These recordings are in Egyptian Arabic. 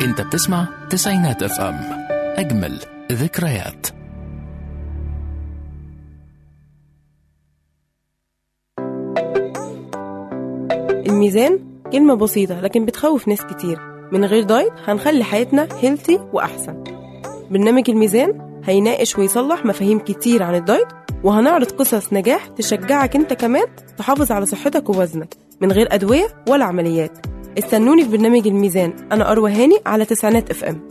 انت بتسمع تسعينات اف ام اجمل ذكريات الميزان كلمة بسيطة لكن بتخوف ناس كتير من غير دايت هنخلي حياتنا هيلثي وأحسن برنامج الميزان هيناقش ويصلح مفاهيم كتير عن الدايت وهنعرض قصص نجاح تشجعك انت كمان تحافظ على صحتك ووزنك من غير أدوية ولا عمليات استنوني في برنامج الميزان أنا أروى هاني على تسعينات اف ام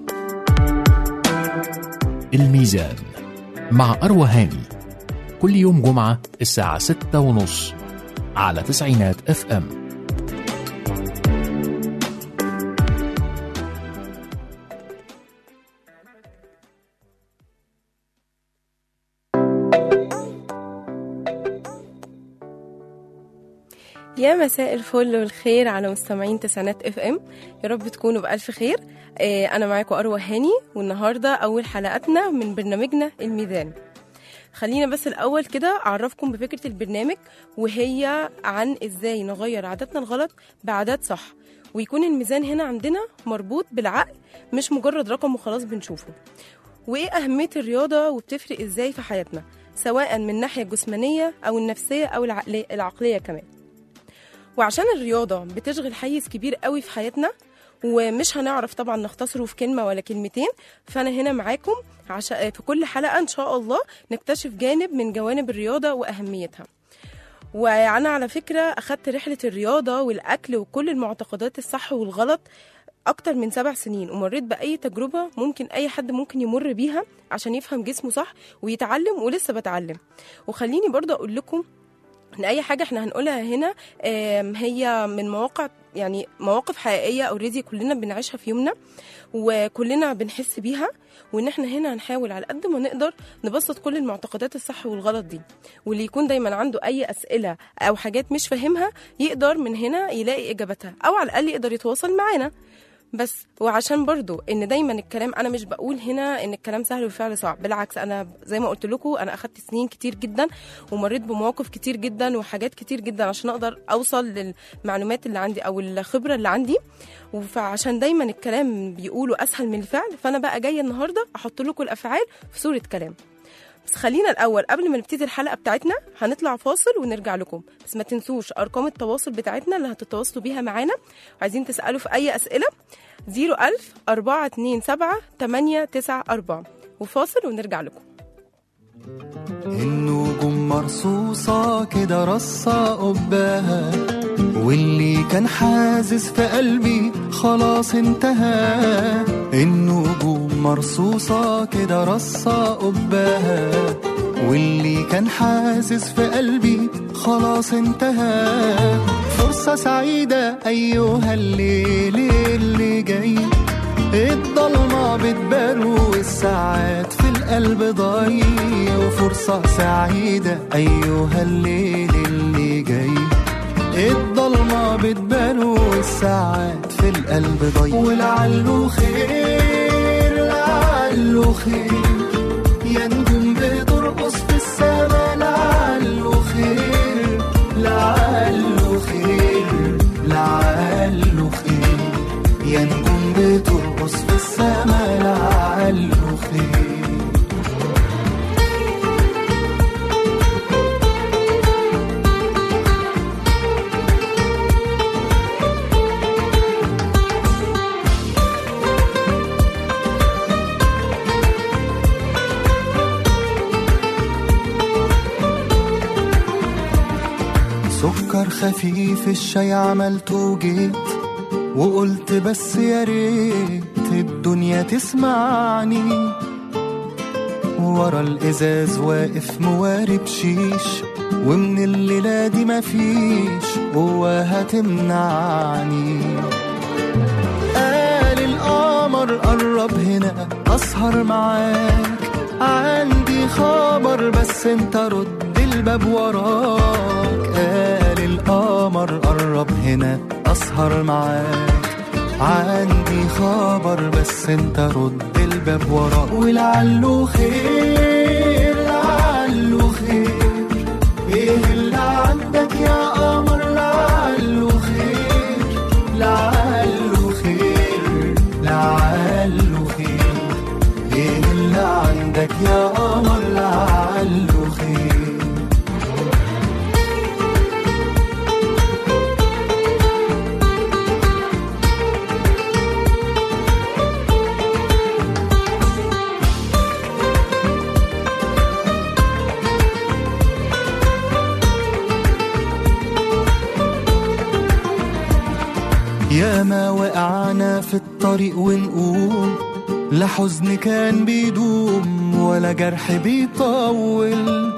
الميزان مع أروى هاني كل يوم جمعة الساعة ستة ونص على تسعينات اف ام يا مساء الفل والخير على مستمعين تسعينات اف ام يا رب تكونوا بألف خير آه، انا معاكم اروى هاني والنهارده اول حلقاتنا من برنامجنا الميزان خلينا بس الاول كده اعرفكم بفكره البرنامج وهي عن ازاي نغير عاداتنا الغلط بعادات صح ويكون الميزان هنا عندنا مربوط بالعقل مش مجرد رقم وخلاص بنشوفه وايه اهميه الرياضه وبتفرق ازاي في حياتنا سواء من الناحيه الجسمانيه او النفسيه او العقليه, العقلية كمان وعشان الرياضة بتشغل حيز كبير قوي في حياتنا ومش هنعرف طبعا نختصره في كلمة ولا كلمتين فأنا هنا معاكم عشان في كل حلقة إن شاء الله نكتشف جانب من جوانب الرياضة وأهميتها وأنا على فكرة أخدت رحلة الرياضة والأكل وكل المعتقدات الصح والغلط أكتر من سبع سنين ومريت بأي تجربة ممكن أي حد ممكن يمر بيها عشان يفهم جسمه صح ويتعلم ولسه بتعلم وخليني برضه أقول لكم ان اي حاجه احنا هنقولها هنا آم، هي من مواقع يعني مواقف حقيقيه اوريدي كلنا بنعيشها في يومنا وكلنا بنحس بيها وان احنا هنا هنحاول على قد ما نقدر نبسط كل المعتقدات الصح والغلط دي واللي يكون دايما عنده اي اسئله او حاجات مش فاهمها يقدر من هنا يلاقي اجابتها او على الاقل يقدر يتواصل معانا بس وعشان برضو ان دايما الكلام انا مش بقول هنا ان الكلام سهل والفعل صعب بالعكس انا زي ما قلت لكم انا اخدت سنين كتير جدا ومريت بمواقف كتير جدا وحاجات كتير جدا عشان اقدر اوصل للمعلومات اللي عندي او الخبره اللي عندي فعشان دايما الكلام بيقولوا اسهل من الفعل فانا بقى جايه النهارده احط لكم الافعال في صوره كلام بس خلينا الاول قبل ما نبتدي الحلقه بتاعتنا هنطلع فاصل ونرجع لكم بس ما تنسوش ارقام التواصل بتاعتنا اللي هتتواصلوا بيها معانا وعايزين تسالوا في اي اسئله 01000 427 894 وفاصل ونرجع لكم النجوم مرصوصة كده رصة قباها واللي كان حازز في قلبي خلاص انتهى النجوم مرصوصة كده رصة قباها واللي كان حازز في قلبي خلاص انتهى فرصة سعيدة أيها الليل اللي جاي الضلمة بتبان والساعات في القلب ضايع وفرصة سعيدة أيها الليل اللي جاي الضلمة بتبان والساعات في القلب ضايع ولعله خير لعله خير يا نجوم بترقص في السما لعله خير لعله خير لعله خير يا نجوم بترقص في السما لعله خير سكر خفيف الشاي عملته وجيت وقلت بس يا ريت الدنيا تسمعني ورا الازاز واقف موارب شيش ومن الليلة دي مفيش قوة هتمنعني قال القمر قرب هنا اسهر معاك عندي خبر بس انت رد الباب وراك قال القمر قرب هنا اسهر معاك عندي خبر بس انت رد الباب وراك ولعله خير لعله خير ايه اللي عندك يا قمر لعله خير لعله خير يا ما وقعنا في الطريق ونقوم لا حزن كان بيدوم ولا جرح بيطول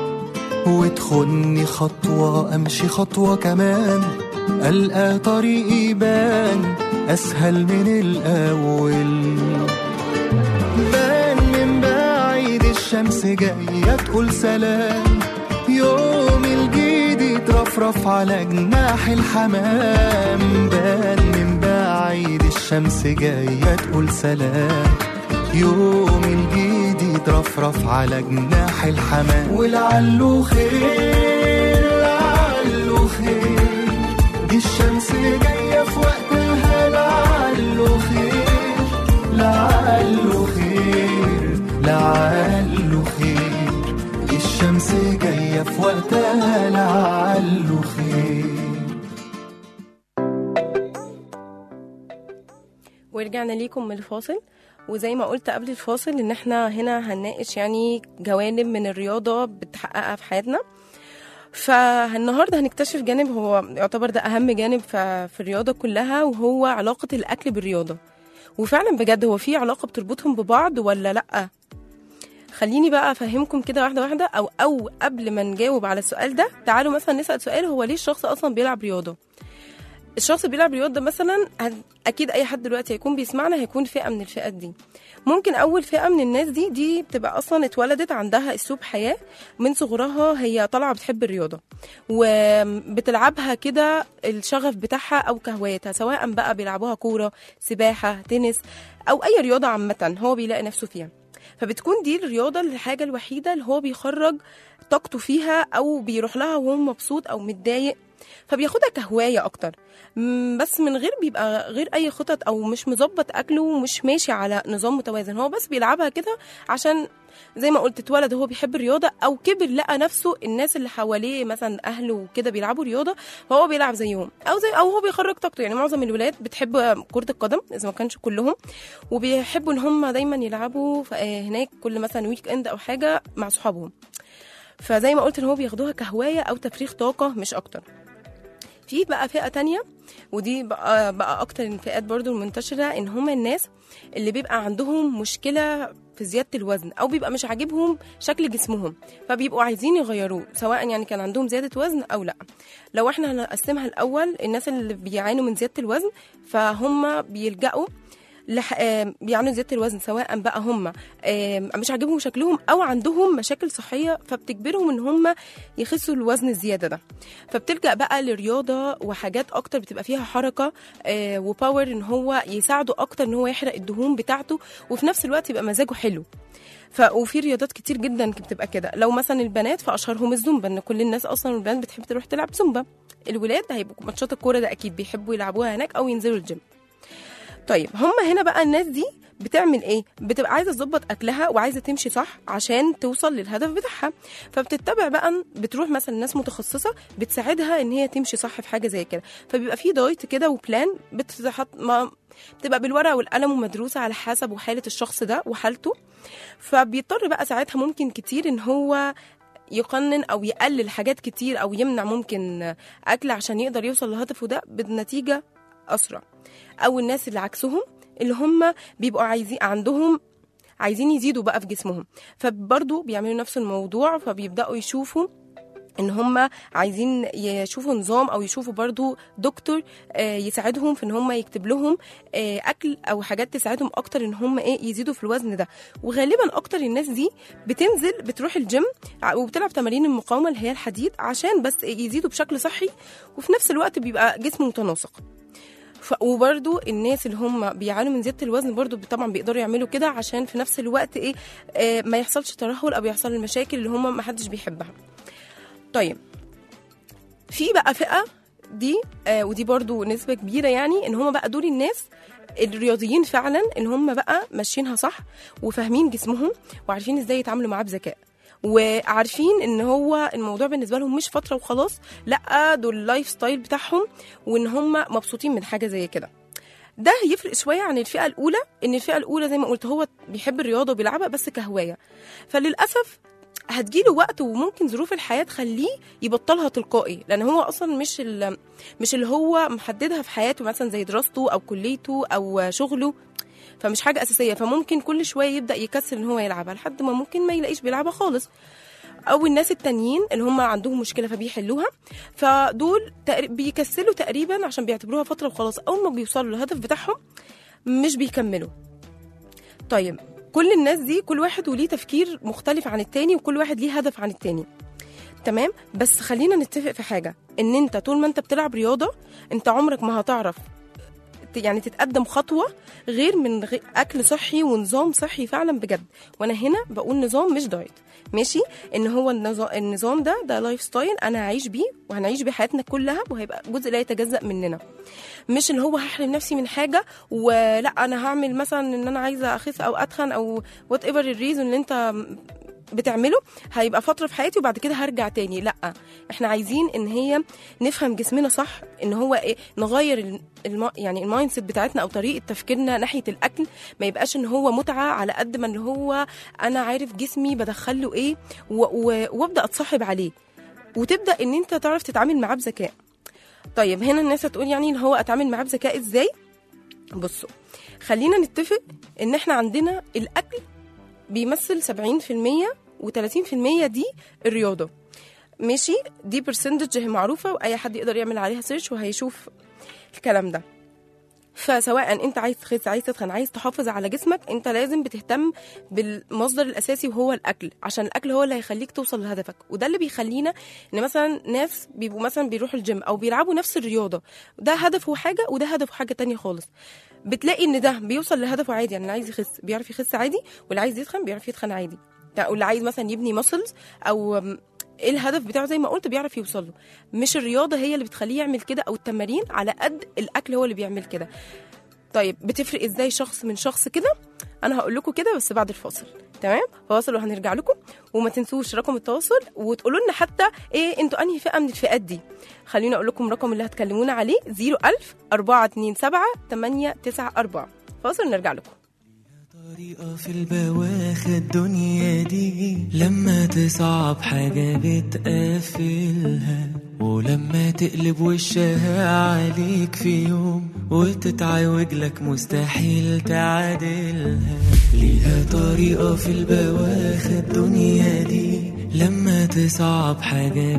وتخني خطوة أمشي خطوة كمان ألقى طريقي يبان أسهل من الأول بان من بعيد الشمس جاية تقول سلام يوم الجديد يترفرف على جناح الحمام بان من بعيد الشمس جاية تقول سلام يوم الجديد يترفرف على جناح الحمام ولعله خير لعله خير دي الشمس جاية في وقتها لعله خير لعله خير لعله خير دي الشمس جاية في وقتها لعله خير ورجعنا ليكم من الفاصل وزي ما قلت قبل الفاصل ان احنا هنا هنناقش يعني جوانب من الرياضة بتحققها في حياتنا فالنهارده هنكتشف جانب هو يعتبر ده اهم جانب ف- في الرياضة كلها وهو علاقة الاكل بالرياضة وفعلا بجد هو في علاقة بتربطهم ببعض ولا لأ خليني بقى افهمكم كده واحده واحده او او قبل ما نجاوب على السؤال ده تعالوا مثلا نسال سؤال هو ليه الشخص اصلا بيلعب رياضه الشخص اللي بيلعب رياضه مثلا هن- اكيد اي حد دلوقتي هيكون بيسمعنا هيكون فئه من الفئات دي ممكن اول فئه من الناس دي دي بتبقى اصلا اتولدت عندها اسلوب حياه من صغرها هي طالعه بتحب الرياضه وبتلعبها كده الشغف بتاعها او كهوايتها سواء بقى بيلعبوها كوره سباحه تنس او اي رياضه عامه هو بيلاقي نفسه فيها فبتكون دي الرياضه الحاجه الوحيده اللي هو بيخرج طاقته فيها او بيروح لها وهو مبسوط او متضايق فبياخدها كهوايه اكتر مم، بس من غير بيبقى غير اي خطط او مش مظبط اكله ومش ماشي على نظام متوازن هو بس بيلعبها كده عشان زي ما قلت اتولد هو بيحب الرياضه او كبر لقى نفسه الناس اللي حواليه مثلا اهله وكده بيلعبوا رياضه فهو بيلعب زيهم او زي او هو بيخرج طاقته يعني معظم الولاد بتحب كره القدم اذا ما كانش كلهم وبيحبوا ان هم دايما يلعبوا ف- آه، هناك كل مثلا ويك اند او حاجه مع صحابهم فزي ما قلت ان هو بياخدوها كهوايه او تفريغ طاقه مش اكتر في بقى فئه تانية ودي بقى, بقى اكتر الفئات برضو المنتشره ان هم الناس اللي بيبقى عندهم مشكله في زياده الوزن او بيبقى مش عاجبهم شكل جسمهم فبيبقوا عايزين يغيروه سواء يعني كان عندهم زياده وزن او لا لو احنا هنقسمها الاول الناس اللي بيعانوا من زياده الوزن فهم بيلجأوا لح... آم، بيعانوا زياده الوزن سواء بقى هم آم، مش عاجبهم شكلهم او عندهم مشاكل صحيه فبتجبرهم ان هم يخسوا الوزن الزياده ده فبتلجأ بقى لرياضه وحاجات اكتر بتبقى فيها حركه آه، وباور ان هو يساعده اكتر ان هو يحرق الدهون بتاعته وفي نفس الوقت يبقى مزاجه حلو ف وفي رياضات كتير جدا بتبقى كده لو مثلا البنات فاشهرهم الزومبا ان كل الناس اصلا البنات بتحب تروح تلعب زومبا الولاد هيبقوا ماتشات الكوره ده اكيد بيحبوا يلعبوها هناك او ينزلوا الجيم طيب هم هنا بقى الناس دي بتعمل ايه بتبقى عايزه تظبط اكلها وعايزه تمشي صح عشان توصل للهدف بتاعها فبتتبع بقى بتروح مثلا ناس متخصصه بتساعدها ان هي تمشي صح في حاجه زي كده فبيبقى في دايت كده وبلان بتحط ما بتبقى بالورقه والقلم ومدروسه على حسب وحاله الشخص ده وحالته فبيضطر بقى ساعتها ممكن كتير ان هو يقنن او يقلل حاجات كتير او يمنع ممكن اكل عشان يقدر يوصل لهدفه ده بنتيجه اسرع او الناس اللي عكسهم اللي هم بيبقوا عايزين عندهم عايزين يزيدوا بقى في جسمهم فبرضه بيعملوا نفس الموضوع فبيبداوا يشوفوا ان هم عايزين يشوفوا نظام او يشوفوا برضو دكتور آه، يساعدهم في ان هم يكتب لهم آه، اكل او حاجات تساعدهم اكتر ان هم ايه يزيدوا في الوزن ده وغالبا اكتر الناس دي بتنزل بتروح الجيم ع- وبتلعب تمارين المقاومه اللي هي الحديد عشان بس يزيدوا بشكل صحي وفي نفس الوقت بيبقى جسمه متناسق ف... وبرضو الناس اللي هم بيعانوا من زياده الوزن برضو طبعا بيقدروا يعملوا كده عشان في نفس الوقت ايه آه ما يحصلش ترهل او يحصل المشاكل اللي هم ما حدش بيحبها طيب في بقى فئه دي آه ودي برضو نسبه كبيره يعني ان هم بقى دول الناس الرياضيين فعلا ان هم بقى ماشيينها صح وفاهمين جسمهم وعارفين ازاي يتعاملوا معاه بذكاء وعارفين ان هو الموضوع بالنسبه لهم مش فتره وخلاص لا دول اللايف ستايل بتاعهم وان هم مبسوطين من حاجه زي كده ده هيفرق شويه عن الفئه الاولى ان الفئه الاولى زي ما قلت هو بيحب الرياضه وبيلعبها بس كهوايه فللاسف هتجيله وقت وممكن ظروف الحياه تخليه يبطلها تلقائي لان هو اصلا مش ال- مش اللي هو محددها في حياته مثلا زي دراسته او كليته او شغله فمش حاجه اساسيه فممكن كل شويه يبدا يكسل ان هو يلعبها لحد ما ممكن ما يلاقيش بيلعبها خالص او الناس التانيين اللي هم عندهم مشكله فبيحلوها فدول تقر- بيكسلوا تقريبا عشان بيعتبروها فتره وخلاص اول ما بيوصلوا للهدف بتاعهم مش بيكملوا طيب كل الناس دي كل واحد وليه تفكير مختلف عن التاني وكل واحد ليه هدف عن التاني تمام بس خلينا نتفق في حاجه ان انت طول ما انت بتلعب رياضه انت عمرك ما هتعرف ت- يعني تتقدم خطوه غير من غير اكل صحي ونظام صحي فعلا بجد وانا هنا بقول نظام مش دايت ماشي ان هو النظام, النظام ده ده لايف ستايل انا هعيش بيه وهنعيش بيه حياتنا كلها وهيبقى جزء لا يتجزا مننا مش اللي هو هحرم نفسي من حاجه ولا انا هعمل مثلا ان انا عايزه اخس او اتخن او وات ايفر الريزون اللي انت بتعمله هيبقى فتره في حياتي وبعد كده هرجع تاني لا احنا عايزين ان هي نفهم جسمنا صح ان هو ايه نغير ال- الم... يعني المايند سيت بتاعتنا او طريقه تفكيرنا ناحيه الاكل ما يبقاش ان هو متعه على قد ما اللي هو انا عارف جسمي بدخله ايه و... و... وابدا اتصاحب عليه وتبدا ان انت تعرف تتعامل معاه بذكاء طيب هنا الناس هتقول يعني اللي هو اتعامل معاه بذكاء ازاي بصوا خلينا نتفق ان احنا عندنا الاكل بيمثل 70% و30% دي الرياضه ماشي دي برسنتج معروفه واي حد يقدر يعمل عليها سيرش وهيشوف الكلام ده فسواء انت عايز تخس عايز تتخن عايز تحافظ على جسمك انت لازم بتهتم بالمصدر الاساسي وهو الاكل عشان الاكل هو اللي هيخليك توصل لهدفك وده اللي بيخلينا ان مثلا ناس بيبقوا مثلا بيروحوا الجيم او بيلعبوا نفس الرياضه ده هدفه حاجه وده هدفه حاجه تانية خالص بتلاقي ان ده بيوصل لهدفه عادي يعني اللي عايز يخس بيعرف يخس عادي واللي عايز يتخن بيعرف يتخن عادي واللي عايز مثلا يبني ماسلز او ايه الهدف بتاعه زي ما قلت بيعرف يوصل له مش الرياضه هي اللي بتخليه يعمل كده او التمارين على قد الاكل هو اللي بيعمل كده طيب بتفرق ازاي شخص من شخص كده انا هقول لكم كده بس بعد الفاصل تمام فاصل وهنرجع لكم وما تنسوش رقم التواصل وتقولوا لنا حتى ايه انتوا انهي فئه من الفئات دي خليني اقول لكم الرقم اللي هتكلمونا عليه 01000 427 894 فاصل ونرجع لكم طريقة في البواخ الدنيا دي لما تصعب حاجة بتقفلها ولما تقلب وشها عليك في يوم وتتعوج لك مستحيل تعادلها ليها طريقة في البواخ الدنيا دي لما تصعب حاجة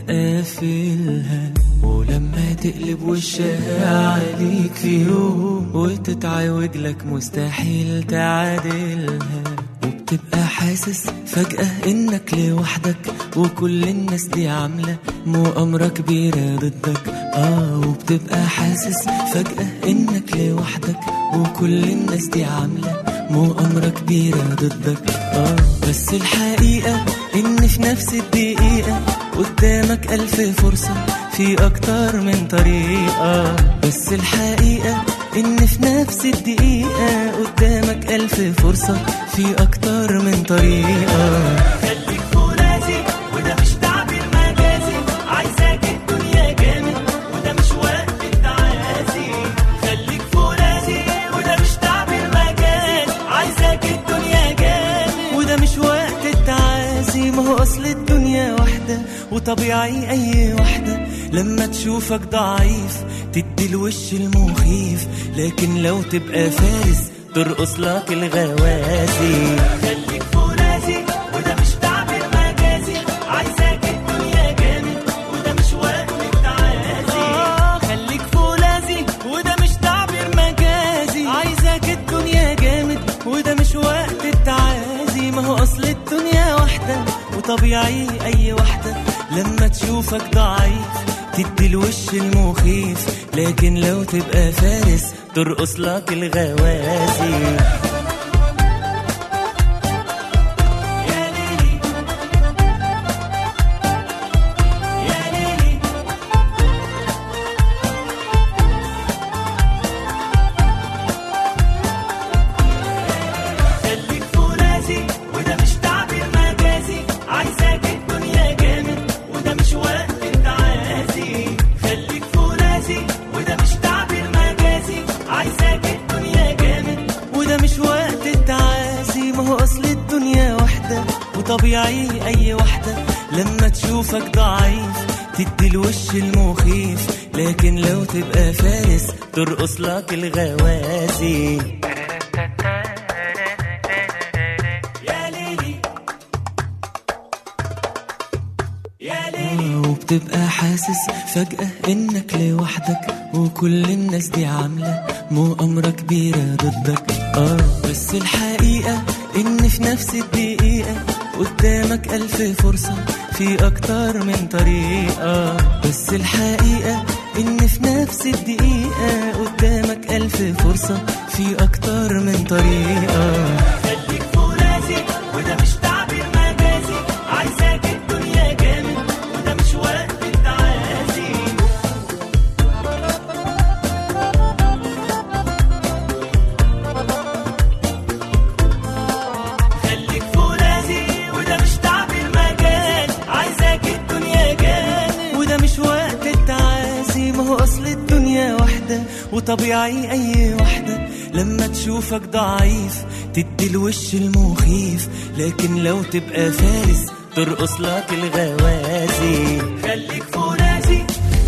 بتقفلها ولما تقلب وشها عليك في يوم وتتعوج لك مستحيل تعادلها وبتبقى حاسس فجأة انك لوحدك وكل الناس دي عاملة مؤامرة كبيرة ضدك اه وبتبقى حاسس فجأة انك لوحدك وكل الناس دي عاملة مؤامرة كبيرة ضدك اه بس الحقيقة ان في نفس الدقيقة قدامك ألف فرصة في أكتر من طريقة بس الحقيقة إن في نفس الدقيقة قدامك ألف فرصة في أكتر من طريقة خليك فرازي وده مش تعبير مجازي عايزاك الدنيا جامد وده مش وقت التعازي خليك فرازي وده مش تعبير مجازي عايزاك الدنيا جامد وده مش وقت التعازي ما هو أصل الدنيا واحدة وطبيعي أي واحدة لما تشوفك ضعيف تدي الوش المخيف لكن لو تبقى فارس ترقص لك الغوازي خليك فرازي وده مش تعبير مجازي عايزاك الدنيا جامد وده مش وقت التعازي آه خليك فولاذي وده مش تعبير مجازي عايزاك الدنيا جامد وده مش وقت التعازي ما هو اصل الدنيا واحدة وطبيعي اي واحدة لما تشوفك ضعيف تدي الوش المخيف لكن لو تبقى فارس ترقص لك الغوازي يا ليلي يا ليلي خليك فرازي وده مش تعبير مجازي عايزاك الدنيا جامد وده مش وقت التعازي خليك فرازي وده مش تعبير مجازي عايزاك الدنيا جامد وده مش وقت وطبيعي اي واحدة لما تشوفك ضعيف تدي الوش المخيف لكن لو تبقى فارس ترقص لك الغوازي يا ليلي يا ليلي وبتبقى حاسس فجأة انك لوحدك وكل الناس دي عاملة مؤامرة كبيرة ضدك اه بس الحقيقة ان في نفس الدقيقة قدامك ألف فرصة في أكتر من طريقة بس الحقيقة إن في نفس الدقيقة قدامك ألف فرصة في أكتر من طريقة خليك فرازي وده مش تعبير مجازي عايزاك الدنيا جامد وده مش وقت التعازي خليك فرازي وده مش تعبير مجال عايزاك الدنيا جامد وده مش وقت التعازي ما هو اصل الدنيا واحدة وطبيعي اي واحدة لما تشوفك ضعيف تدي الوش المخيف لكن لو تبقى فارس ترقص لك الغوازي خليك فرازي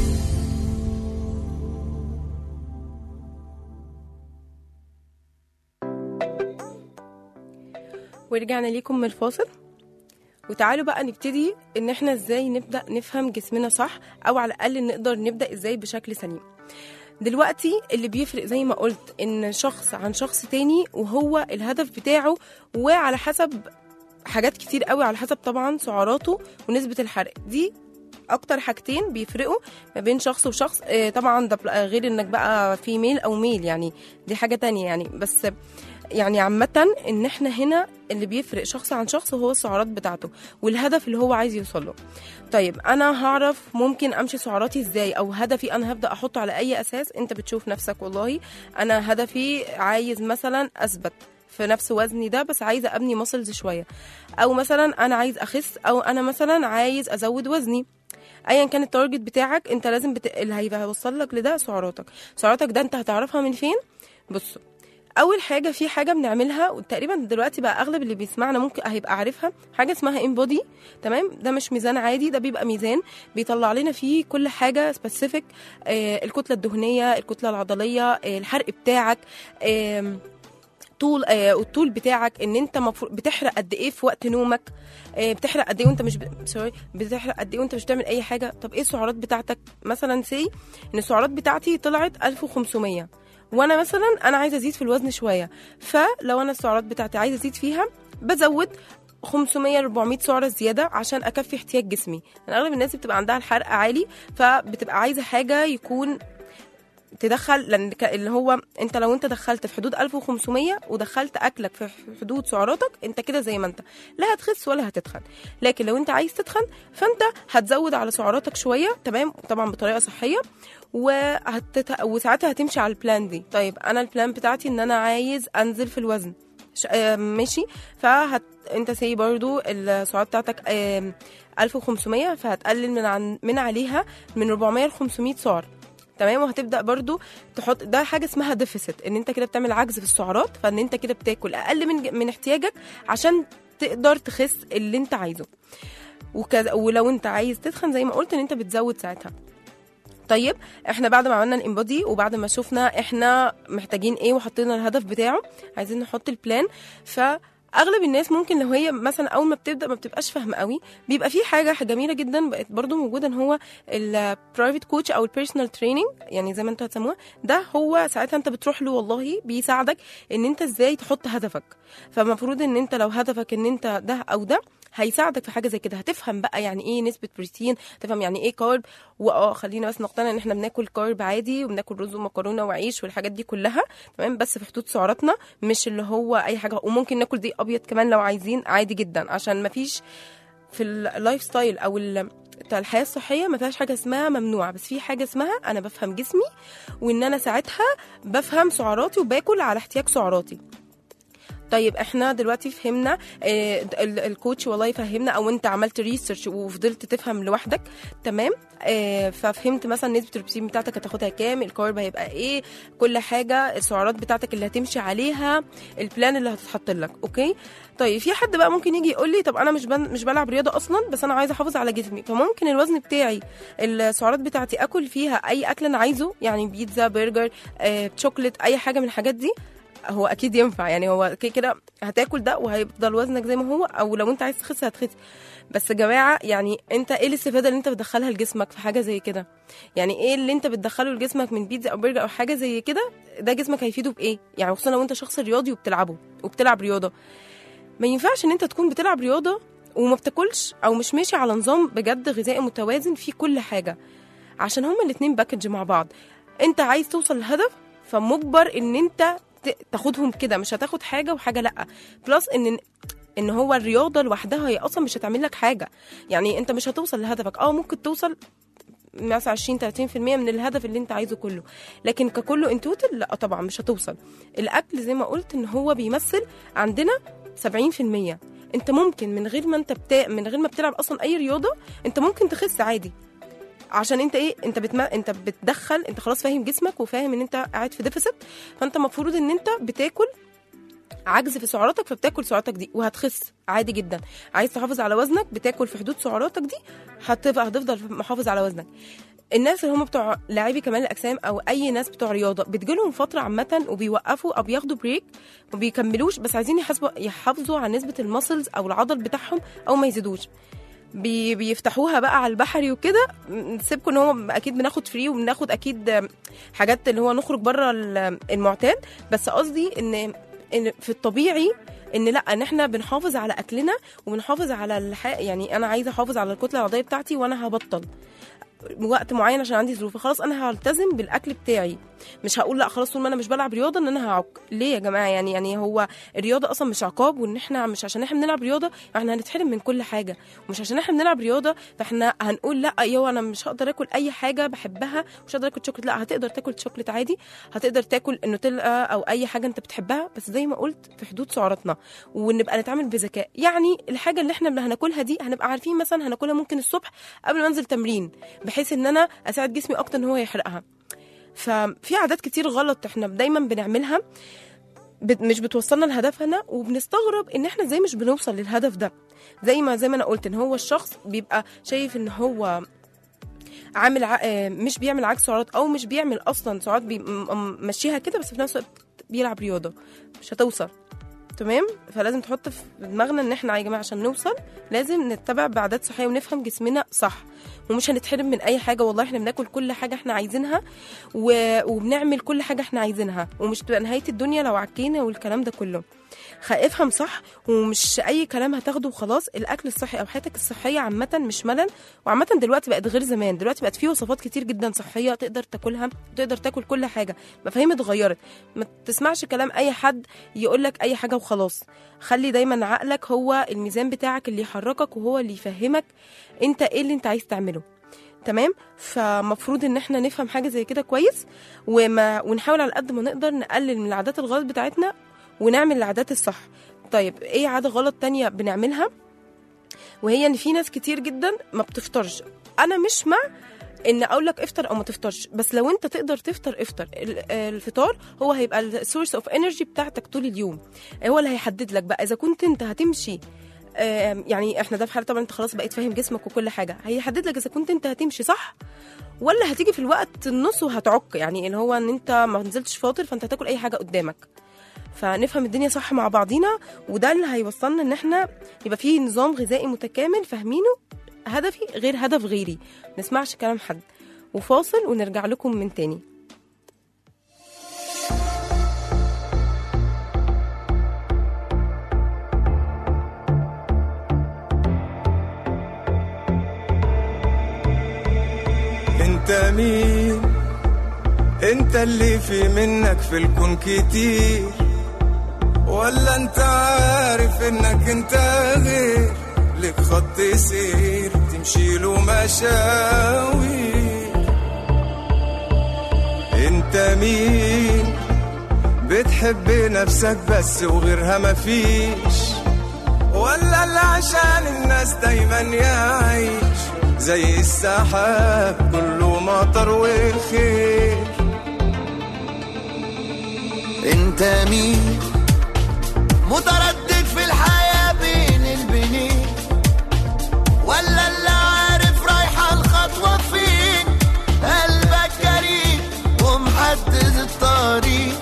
ورجعنا ليكم من الفاصل وتعالوا بقى نبتدي ان احنا ازاي نبدا نفهم جسمنا صح او على الاقل نقدر نبدا ازاي بشكل سليم دلوقتي اللي بيفرق زي ما قلت ان شخص عن شخص تاني وهو الهدف بتاعه وعلى حسب حاجات كتير قوي على حسب طبعا سعراته ونسبة الحرق دي اكتر حاجتين بيفرقوا ما بين شخص وشخص آه، طبعا ده بقى غير انك بقى في ميل او ميل يعني دي حاجة تانية يعني بس يعني عامة ان احنا هنا اللي بيفرق شخص عن شخص هو السعرات بتاعته والهدف اللي هو عايز يوصله طيب انا هعرف ممكن امشي سعراتي ازاي او هدفي انا هبدا احطه على اي اساس انت بتشوف نفسك والله انا هدفي عايز مثلا اثبت في نفس وزني ده بس عايزه ابني ماسلز شويه او مثلا انا عايز اخس او انا مثلا عايز ازود وزني ايا كان التارجت بتاعك انت لازم بت... اللي هيوصل لك لده سعراتك سعراتك ده انت هتعرفها من فين بص اول حاجه في حاجه بنعملها وتقريبا دلوقتي بقى اغلب اللي بيسمعنا ممكن هيبقى عارفها حاجه اسمها انبودي تمام ده مش ميزان عادي ده بيبقى ميزان بيطلع لنا فيه كل حاجه سبيسيفيك آه الكتله الدهنيه الكتله العضليه آه الحرق بتاعك آه طول آه الطول بتاعك ان انت مفروض بتحرق قد ايه في وقت نومك آه بتحرق قد ايه وانت مش ب... سوري بتحرق قد ايه وانت مش بتعمل اي حاجه طب ايه السعرات بتاعتك مثلا سي ان السعرات بتاعتي طلعت 1500 وانا مثلا انا عايزه ازيد في الوزن شويه فلو انا السعرات بتاعتي عايزه ازيد فيها بزود 500 400 سعره زياده عشان اكفي احتياج جسمي يعني اغلب الناس بتبقى عندها الحرق عالي فبتبقى عايزه حاجه يكون تدخل لان ك- اللي هو انت لو انت دخلت في حدود 1500 ودخلت اكلك في حدود سعراتك انت كده زي ما انت لا هتخس ولا هتتخن لكن لو انت عايز تتخن فانت هتزود على سعراتك شويه تمام طبعا بطريقه صحيه وهتت... وساعتها هتمشي على البلان دي طيب انا البلان بتاعتي ان انا عايز انزل في الوزن ش... آه ماشي فهت انت سي برضو السعرات بتاعتك آه 1500 فهتقلل من عن... من عليها من 400 ل 500 سعر تمام وهتبدا برضو تحط ده حاجه اسمها ديفيسيت ان انت كده بتعمل عجز في السعرات فان انت كده بتاكل اقل من من احتياجك عشان تقدر تخس اللي انت عايزه وكذا ولو انت عايز تتخن زي ما قلت ان انت بتزود ساعتها طيب احنا بعد ما عملنا الانبادي وبعد ما شفنا احنا محتاجين ايه وحطينا الهدف بتاعه عايزين نحط البلان فاغلب الناس ممكن لو هي مثلا اول ما بتبدا ما بتبقاش فاهمه قوي بيبقى في حاجه جميله جدا بقت برضو موجوده ان هو البرايفت كوتش او البيرسونال تريننج يعني زي ما انتوا هتسموها ده هو ساعتها انت بتروح له والله بيساعدك ان انت ازاي تحط هدفك فالمفروض ان انت لو هدفك ان انت ده او ده هيساعدك في حاجه زي كده هتفهم بقى يعني ايه نسبه بروتين تفهم يعني ايه كارب واه خلينا بس نقتنع ان احنا بناكل كارب عادي وبناكل رز ومكرونه وعيش والحاجات دي كلها تمام بس في حدود سعراتنا مش اللي هو اي حاجه وممكن ناكل دي ابيض كمان لو عايزين عادي جدا عشان ما فيش في اللايف ستايل او ال- بتاع الحياه الصحيه ما فيهاش حاجه اسمها ممنوع بس في حاجه اسمها انا بفهم جسمي وان انا ساعتها بفهم سعراتي وباكل على احتياج سعراتي طيب احنا دلوقتي فهمنا آه، ال- الكوتش والله يفهمنا او انت عملت ريسيرش وفضلت تفهم لوحدك تمام آه، ففهمت مثلا نسبه البروتين بتاعتك هتاخدها كام الكارب هيبقى ايه كل حاجه السعرات بتاعتك اللي هتمشي عليها البلان اللي هتتحط لك اوكي طيب في حد بقى ممكن يجي يقول لي طب انا مش بن... مش بلعب رياضه اصلا بس انا عايزه احافظ على جسمي فممكن الوزن بتاعي السعرات بتاعتي اكل فيها اي اكل انا عايزه يعني بيتزا برجر آه، شوكليت اي حاجه من الحاجات دي هو اكيد ينفع يعني هو كده كده هتاكل ده وهيفضل وزنك زي ما هو او لو انت عايز تخس هتخس بس يا جماعه يعني انت ايه الاستفاده اللي انت بتدخلها لجسمك في حاجه زي كده يعني ايه اللي انت بتدخله لجسمك من بيتزا او برجر او حاجه زي كده ده جسمك هيفيده بايه يعني خصوصا لو انت شخص رياضي وبتلعبه وبتلعب رياضه ما ينفعش ان انت تكون بتلعب رياضه وما بتاكلش او مش ماشي على نظام بجد غذائي متوازن فيه كل حاجه عشان هما الاتنين باكج مع بعض انت عايز توصل لهدف فمجبر ان انت ت- تاخدهم كده مش هتاخد حاجه وحاجه لا بلس ان ان هو الرياضه لوحدها هي اصلا مش هتعمل لك حاجه يعني انت مش هتوصل لهدفك اه ممكن توصل مثلا 20 30% من الهدف اللي انت عايزه كله لكن ككله ان توتال لا طبعا مش هتوصل الاكل زي ما قلت ان هو بيمثل عندنا 70% انت ممكن من غير ما انت بتا... من غير ما بتلعب اصلا اي رياضه انت ممكن تخس عادي عشان انت ايه انت بتم... انت بتدخل انت خلاص فاهم جسمك وفاهم ان انت قاعد في ديفيسيت فانت المفروض ان انت بتاكل عجز في سعراتك فبتاكل سعراتك دي وهتخس عادي جدا عايز تحافظ على وزنك بتاكل في حدود سعراتك دي هتبقى هتفضل محافظ على وزنك الناس اللي هم بتوع لاعبي كمال الاجسام او اي ناس بتوع رياضه بتجيلهم فتره عامه وبيوقفوا او بياخدوا بريك ما بيكملوش بس عايزين يحاسبوا يحافظوا على نسبه المسلز او العضل بتاعهم او ما يزيدوش بي بيفتحوها بقى على البحري وكده م- سيبكم ان هو اكيد بناخد فري وبناخد اكيد حاجات اللي هو نخرج بره المعتاد بس قصدي ان ان في الطبيعي ان لا ان احنا بنحافظ على اكلنا وبنحافظ على الح... يعني انا عايزه احافظ على الكتله العضليه بتاعتي وانا هبطل وقت معين عشان عندي ظروف خلاص انا هلتزم بالاكل بتاعي مش هقول لا خلاص طول ما انا مش بلعب رياضه ان انا هعك ليه يا جماعه يعني يعني هو الرياضه اصلا مش عقاب وان احنا مش عشان احنا بنلعب رياضه احنا هنتحرم من كل حاجه ومش عشان احنا بنلعب رياضه فاحنا هنقول لا يو انا مش هقدر اكل اي حاجه بحبها مش هقدر اكل شوكليت لا هتقدر تاكل شوكليت عادي هتقدر تاكل النوتيلا او اي حاجه انت بتحبها بس زي ما قلت في حدود سعراتنا ونبقى نتعامل بذكاء يعني الحاجه اللي احنا هناكلها دي هنبقى عارفين مثلا هناكلها ممكن الصبح قبل ما انزل تمرين بحيث ان انا اساعد جسمي اكتر ان هو يحرقها ففي عادات كتير غلط احنا دايما بنعملها بت- مش بتوصلنا لهدفنا وبنستغرب ان احنا ازاي مش بنوصل للهدف ده زي ما زي ما انا قلت ان هو الشخص بيبقى شايف ان هو عامل ع... آه، مش بيعمل عكس سعرات او مش بيعمل اصلا سعرات بيمشيها كده بس في نفس الوقت بيلعب رياضه مش هتوصل تمام فلازم تحط في دماغنا ان احنا يا جماعه عشان نوصل لازم نتبع بعادات صحيه ونفهم جسمنا صح ومش هنتحرم من اي حاجه والله احنا بناكل كل حاجه احنا عايزينها و... وبنعمل كل حاجه احنا عايزينها ومش تبقى نهايه الدنيا لو عكينا والكلام ده كله خ- افهم صح ومش اي كلام هتاخده وخلاص الاكل الصحي او حياتك الصحيه عامه مش ملل وعامه دلوقتي بقت غير زمان دلوقتي بقت في وصفات كتير جدا صحيه تقدر تاكلها تقدر تاكل كل حاجه مفاهيم اتغيرت ما تسمعش كلام اي حد يقول لك اي حاجه وخلاص خلي دايما عقلك هو الميزان بتاعك اللي يحركك وهو اللي يفهمك انت ايه اللي انت عايز تعمله تمام فمفروض ان احنا نفهم حاجه زي كده كويس وما ونحاول على قد ما نقدر نقلل من العادات الغلط بتاعتنا ونعمل العادات الصح طيب ايه عاده غلط تانية بنعملها وهي ان في ناس كتير جدا ما بتفطرش انا مش مع ان اقول لك افطر او ما تفطرش بس لو انت تقدر تفطر افطر ال- الفطار هو هيبقى السورس اوف انرجي بتاعتك طول اليوم هو اللي هيحدد لك بقى اذا كنت انت هتمشي آم، يعني احنا ده في حاله طبعا انت خلاص بقيت فاهم جسمك وكل حاجه هيحدد لك اذا كنت انت هتمشي صح ولا هتيجي في الوقت النص وهتعك يعني اللي هو ان انت ما نزلتش فاطر فانت هتاكل اي حاجه قدامك فنفهم الدنيا صح مع بعضينا وده اللي هيوصلنا ان احنا يبقى فيه نظام غذائي متكامل فاهمينه هدفي غير هدف غيري ما نسمعش كلام حد وفاصل ونرجع لكم من تاني انت مين انت اللي في منك في الكون كتير ولا انت عارف انك انت غير لك خط سير تمشي له مشاوير انت مين بتحب بتحب نفسك بس وغيرها مفيش ولا اللي عشان الناس دايما يعيش زي السحاب كله مطر والخير انت مين متردد في الحياة بين البنين ولا اللي عارف رايحة الخطوة فين قلبك جريء ومحدد الطريق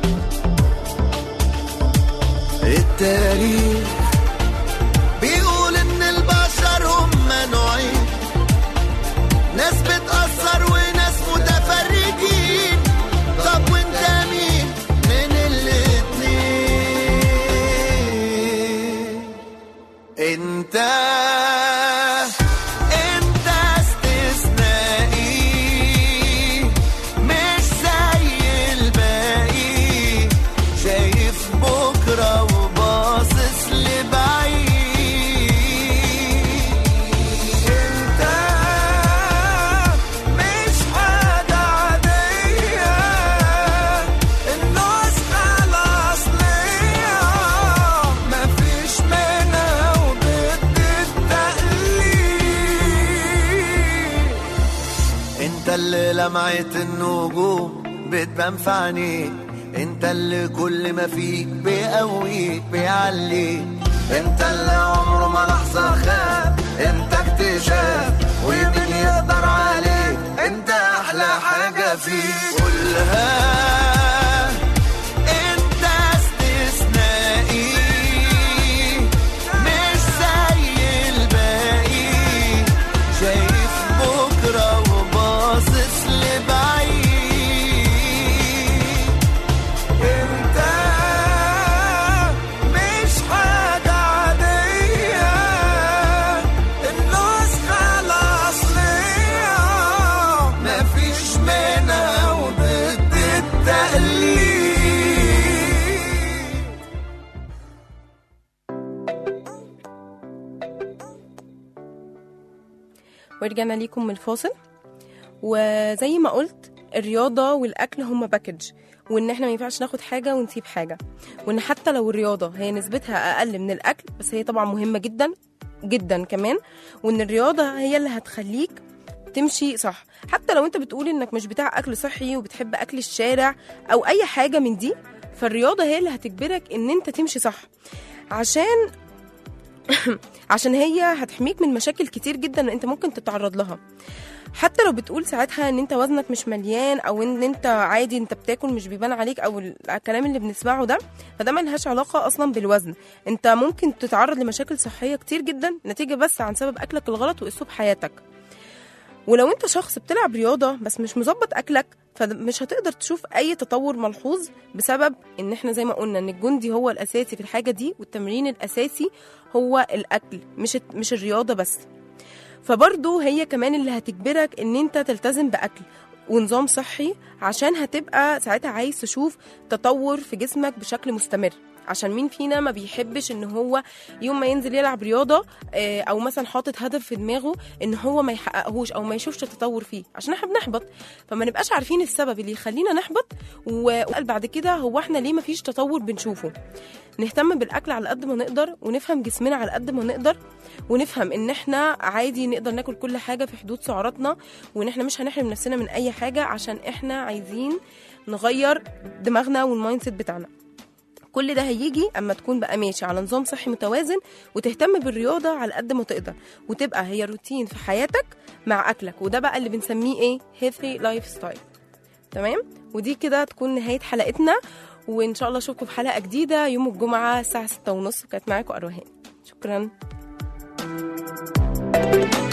التاريخ بيقول ان البشر هم نوعين ناس بتأثر وناس متفرجين طب وانت مين من الاتنين انت انت استثنائي مش زي الباقي شايف بكرة وباصص لبعيد انت مش حاجة عادية النسخة الأصلية مفيش منها وضد التقليد انت اللي لمعت النجوم بتبان في عينيك انت اللي كل ما فيك بيقويك بيعليك انت اللي عمره ما لحظة خاب انت اكتشاف ومين يقدر عليك انت احلى حاجة فيك قولها انت استثنائي مش زي الباقي شايف بكرة وباصص لبعيد انت مش حاجة عادية النسخة الأصلية مفيش منها وضد التقليد ورجعنا ليكم من الفاصل وزي ما قلت الرياضة والأكل هما باكج وإن إحنا ما ينفعش ناخد حاجة ونسيب حاجة وإن حتى لو الرياضة هي نسبتها أقل من الأكل بس هي طبعا مهمة جدا جدا كمان وإن الرياضة هي اللي هتخليك تمشي صح حتى لو انت بتقول انك مش بتاع اكل صحي وبتحب اكل الشارع او اي حاجه من دي فالرياضه هي اللي هتجبرك ان انت تمشي صح عشان عشان هي هتحميك من مشاكل كتير جدا انت ممكن تتعرض لها حتى لو بتقول ساعتها ان انت وزنك مش مليان او ان انت عادي انت بتاكل مش بيبان عليك او الكلام اللي بنسمعه ده فده ملهاش علاقه اصلا بالوزن انت ممكن تتعرض لمشاكل صحيه كتير جدا نتيجه بس عن سبب اكلك الغلط واسلوب حياتك ولو انت شخص بتلعب رياضه بس مش مظبط اكلك فمش هتقدر تشوف اي تطور ملحوظ بسبب ان احنا زي ما قلنا ان الجندي هو الاساسي في الحاجه دي والتمرين الاساسي هو الاكل مش مش الرياضه بس فبرضه هي كمان اللي هتجبرك ان انت تلتزم باكل ونظام صحي عشان هتبقى ساعتها عايز تشوف تطور في جسمك بشكل مستمر عشان مين فينا ما بيحبش ان هو يوم ما ينزل يلعب رياضه آه، او مثلا حاطط هدف في دماغه ان هو ما يحققهوش او ما يشوفش تطور فيه عشان احنا بنحبط فما نبقاش عارفين السبب اللي يخلينا نحبط وقال بعد كده هو احنا ليه ما فيش تطور بنشوفه نهتم بالاكل على قد ما نقدر ونفهم جسمنا على قد ما نقدر ونفهم ان احنا عادي نقدر ناكل كل حاجه في حدود سعراتنا وان احنا مش هنحرم نفسنا من اي حاجه عشان احنا عايزين نغير دماغنا والمايند سيت بتاعنا كل ده هيجي اما تكون بقى ماشي على نظام صحي متوازن وتهتم بالرياضه على قد ما تقدر وتبقى هي روتين في حياتك مع اكلك وده بقى اللي بنسميه ايه هيلثي لايف ستايل تمام ودي كده تكون نهايه حلقتنا وان شاء الله اشوفكم في حلقه جديده يوم الجمعه الساعه 6:30 كانت معاكم اروهان شكرا